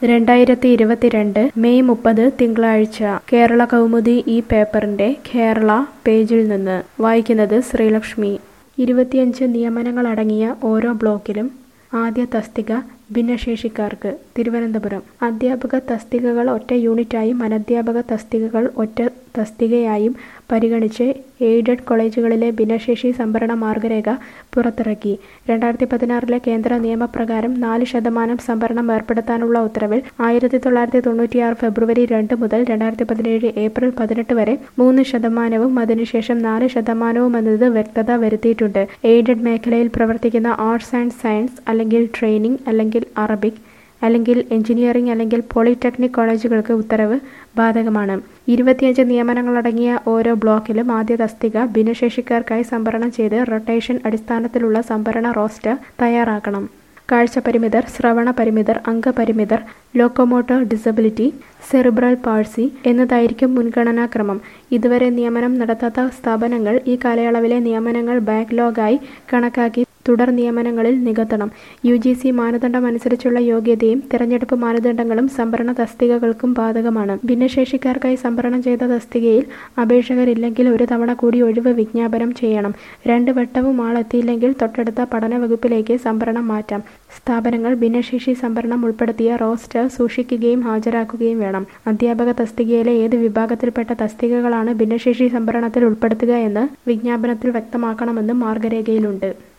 രണ്ടായിരത്തി ഇരുപത്തിരണ്ട് മെയ് മുപ്പത് തിങ്കളാഴ്ച കേരള കൗമുദി ഈ പേപ്പറിന്റെ കേരള പേജിൽ നിന്ന് വായിക്കുന്നത് ശ്രീലക്ഷ്മി ഇരുപത്തിയഞ്ച് നിയമനങ്ങളടങ്ങിയ ഓരോ ബ്ലോക്കിലും ആദ്യ തസ്തിക ഭിന്നശേഷിക്കാർക്ക് തിരുവനന്തപുരം അധ്യാപക തസ്തികകൾ ഒറ്റ യൂണിറ്റായും അനധ്യാപക തസ്തികകൾ ഒറ്റ തസ്തികയായും പരിഗണിച്ച് എയ്ഡഡ് കോളേജുകളിലെ ഭിന്നശേഷി സംവരണ മാർഗരേഖ പുറത്തിറക്കി രണ്ടായിരത്തി പതിനാറിലെ കേന്ദ്ര നിയമപ്രകാരം നാല് ശതമാനം സംവരണം ഏർപ്പെടുത്താനുള്ള ഉത്തരവിൽ ആയിരത്തി തൊള്ളായിരത്തി തൊണ്ണൂറ്റിയാറ് ഫെബ്രുവരി രണ്ട് മുതൽ രണ്ടായിരത്തി പതിനേഴ് ഏപ്രിൽ പതിനെട്ട് വരെ മൂന്ന് ശതമാനവും അതിനുശേഷം നാല് ശതമാനവും എന്നത് വ്യക്തത വരുത്തിയിട്ടുണ്ട് എയ്ഡഡ് മേഖലയിൽ പ്രവർത്തിക്കുന്ന ആർട്സ് ആൻഡ് സയൻസ് അല്ലെങ്കിൽ ട്രെയിനിംഗ് അല്ലെങ്കിൽ അറബിക് അല്ലെങ്കിൽ എഞ്ചിനീയറിംഗ് അല്ലെങ്കിൽ പോളിടെക്നിക് കോളേജുകൾക്ക് ഉത്തരവ് ബാധകമാണ് ഇരുപത്തിയഞ്ച് നിയമനങ്ങളടങ്ങിയ ഓരോ ബ്ലോക്കിലും ആദ്യ തസ്തിക ഭിന്നശേഷിക്കാർക്കായി സംവരണം ചെയ്ത് റൊട്ടേഷൻ അടിസ്ഥാനത്തിലുള്ള സംവരണ റോസ്റ്റർ തയ്യാറാക്കണം കാഴ്ച പരിമിതർ ശ്രവണ പരിമിതർ അംഗപരിമിതർ ലോക്കോമോട്ടോർ ഡിസബിലിറ്റി സെറിബ്രൽ പാഴ്സി എന്നതായിരിക്കും മുൻഗണനാക്രമം ഇതുവരെ നിയമനം നടത്താത്ത സ്ഥാപനങ്ങൾ ഈ കാലയളവിലെ നിയമനങ്ങൾ ബാക്ക്ലോഗായി കണക്കാക്കി തുടർ നിയമനങ്ങളിൽ നികത്തണം യു ജി സി മാനദണ്ഡം അനുസരിച്ചുള്ള യോഗ്യതയും തിരഞ്ഞെടുപ്പ് മാനദണ്ഡങ്ങളും സംവരണ തസ്തികകൾക്കും ബാധകമാണ് ഭിന്നശേഷിക്കാർക്കായി സംവരണം ചെയ്ത തസ്തികയിൽ അപേക്ഷകരില്ലെങ്കിൽ ഒരു തവണ കൂടി ഒഴിവ് വിജ്ഞാപനം ചെയ്യണം രണ്ട് വട്ടവും ആളെത്തിയില്ലെങ്കിൽ തൊട്ടടുത്ത പഠന വകുപ്പിലേക്ക് സംവരണം മാറ്റാം സ്ഥാപനങ്ങൾ ഭിന്നശേഷി സംവരണം ഉൾപ്പെടുത്തിയ റോസ്റ്റർ സൂക്ഷിക്കുകയും ഹാജരാക്കുകയും വേണം അധ്യാപക തസ്തികയിലെ ഏത് വിഭാഗത്തിൽപ്പെട്ട തസ്തികകളാണ് ഭിന്നശേഷി സംവരണത്തിൽ ഉൾപ്പെടുത്തുക എന്ന് വിജ്ഞാപനത്തിൽ വ്യക്തമാക്കണമെന്നും മാർഗരേഖയിലുണ്ട്